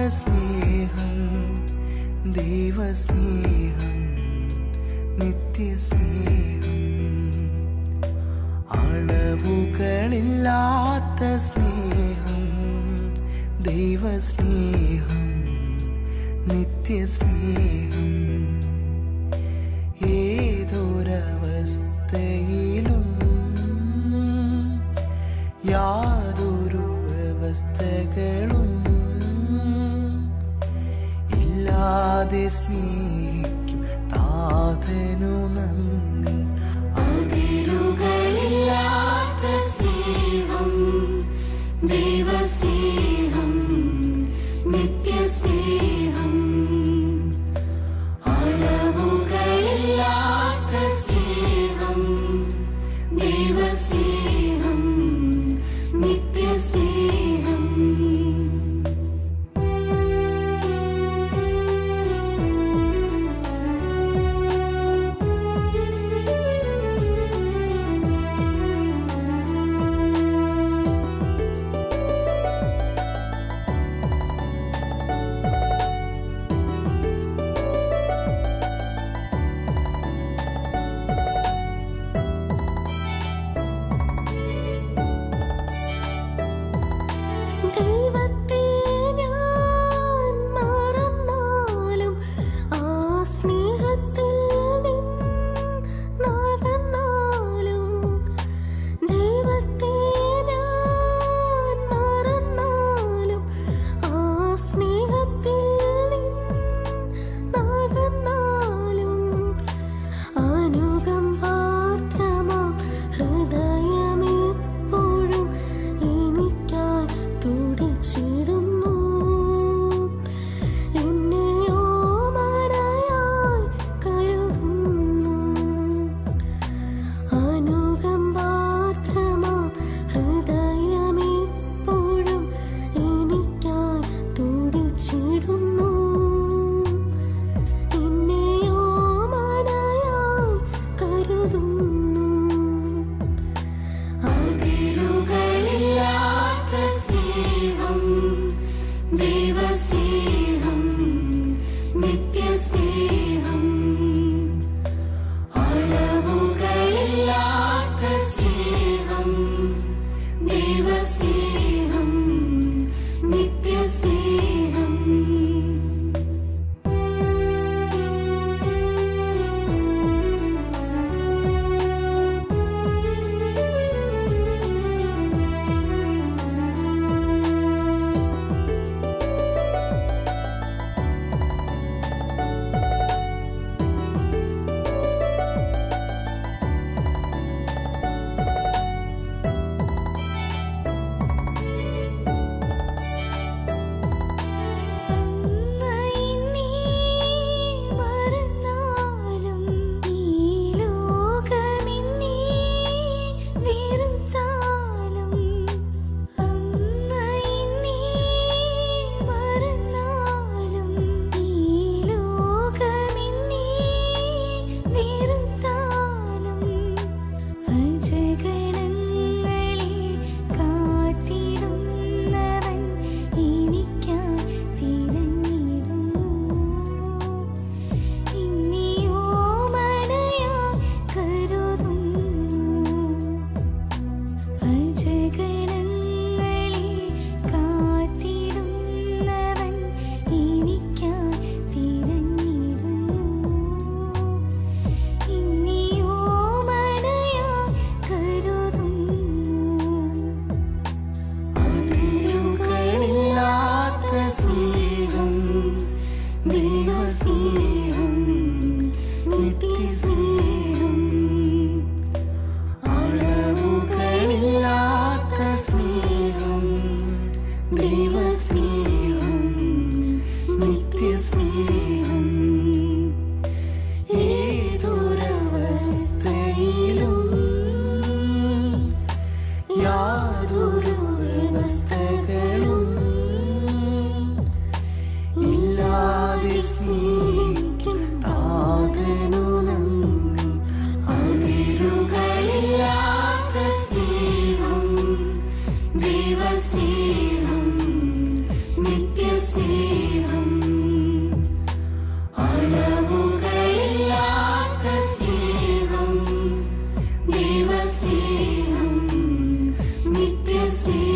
സ്നേഹം ദൈവസ്നേഹം നിത്യസ്നേഹം അളവുകളില്ലാത്ത സ്നേഹം ദൈവസ്നേഹം നിത്യസ്നേഹം ഏതൊരവസ്ഥയിലും യാതൊരു വ്യവസ്ഥകളും ഇല്ലാതെ സ്നേഹിക്കും താതനു നന്ദി അതിരുകളില്ലാത്ത സ്നേഹം ദൈവസ്നേഹം നിത്യസ്നേഹം അളവുകളില്ലാത്ത സ്നേഹം ദൈവസ്നേഹം നിത്യസ്നേഹം ദൈവത്തെ ഞാൻ മറന്നാലും ആ സ്നേഹത്തിൽ നിന്നകന്നാലും ദൈവത്തെ ഞാൻ മറന്നാലും ആ സ്നേഹത്തിൽ നിന്നകന്നാലും അനുകമ്പാർദ്രമാം ഹൃദയമെപ്പോഴും എനിക്കായി തുടിച്ചിടുന്നു എന്നെയോ മറയായി കരുതുന്നു അനുകമ്പാർദ്രമാം ഹൃദയമെപ്പോഴും എനിക്കായി തുടിച്ചിടുന്നു എന്നെയോ മനയായി കരുതുന്നു അതിരുകളില്ലാത്ത സ്നേഹം ദൈവസ്നേഹം നിത്യസ്നേഹം അളവുകളില്ലാത്ത സ്നേഹം ദൈവസ്നേഹം നിത്യസ്നേഹം അമ്മയിന്നീ മറന്നാലും ഈ ലോകമിന്നീ വെറുത്താലും അമ്മയിന്നീ മറന്നാലും ഈ ലോകമിന്നീ വെറുത്താലും അജഗണങ്ങളെ കാത്തിടുന്നവൻ എനിക്കായി തിരഞ്ഞിടുന്നു ഇന്നിയോ മനയായി കരുതുന്നു അജഗണങ്ങളെ കാത്തിടുന്നവൻ എനിക്കായി തിരഞ്ഞിടുന്നു ഇന്നിയോ മനയായി കരുതുന്നു അതിരുകളില്ലാത്ത സ്നേഹം ദൈവസ്നേഹം നിത്യസ്നേഹം അളവുകളില്ലാത്ത സ്നേഹം ദൈവസ്നേഹം നിത്യസ്നേഹം ഏതൊരവസ്ഥയിലും യാതൊരു വ്യവസ്ഥകളും ഇല്ലാതെ സ്നേഹിക്കും താതനു നന്ദി അതിരുകളില്ലാത്ത സ്നേഹം ദൈവസ്നേഹം ദൈവസ്നേഹം ദൈവസ്നേഹം നിത്യസ്നേഹം